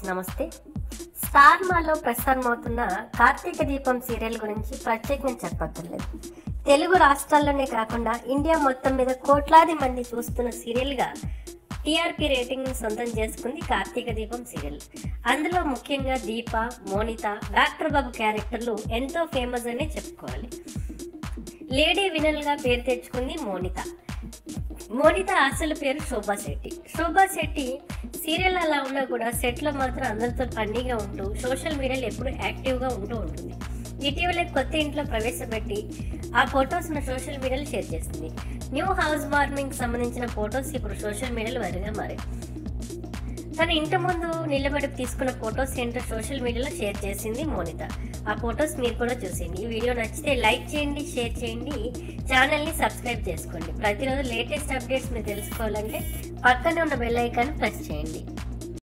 నమస్తే స్టార్ మాలో ప్రసారం అవుతున్న కార్తీక దీపం సీరియల్ గురించి ప్రత్యేకంగా చెప్పక్కర్లేదు తెలుగు రాష్ట్రాల్లోనే కాకుండా ఇండియా మొత్తం మీద కోట్లాది మంది చూస్తున్న సీరియల్గా టీఆర్పీ రేటింగ్ సొంతం చేసుకుంది కార్తీక దీపం సీరియల్ అందులో ముఖ్యంగా దీప మోనిత డాక్టర్ బాబు క్యారెక్టర్లు ఎంతో ఫేమస్ అనే చెప్పుకోవాలి లేడీ వినల్ గా పేరు తెచ్చుకుంది మోనిత మోనిత అసలు పేరు శోభా శెట్టి శోభా శెట్టి సీరియల్ అలా ఉన్నా కూడా సెట్ లో మాత్రం అందరితో ఫన్నీగా ఉంటూ సోషల్ మీడియాలో ఎప్పుడు యాక్టివ్ గా ఉంటూ ఉంటుంది ఇటీవలే కొత్త ఇంట్లో ప్రవేశపెట్టి ఆ ఫొటోస్ సోషల్ మీడియాలో షేర్ చేస్తుంది న్యూ హౌస్ వార్మింగ్ సంబంధించిన ఫొటోస్ ఇప్పుడు సోషల్ మీడియాలో వైరల్గా మారాయి తన ఇంటి ముందు నిలబడి తీసుకున్న ఫొటోస్ ఏంటో సోషల్ మీడియాలో షేర్ చేసింది మోనిత ఆ ఫొటోస్ మీరు కూడా చూసేయండి ఈ వీడియో నచ్చితే లైక్ చేయండి షేర్ చేయండి ఛానల్ని సబ్స్క్రైబ్ చేసుకోండి ప్రతిరోజు లేటెస్ట్ అప్డేట్స్ మీరు తెలుసుకోవాలంటే పక్కనే ఉన్న బెల్ ఐకాన్ ప్రెస్ చేయండి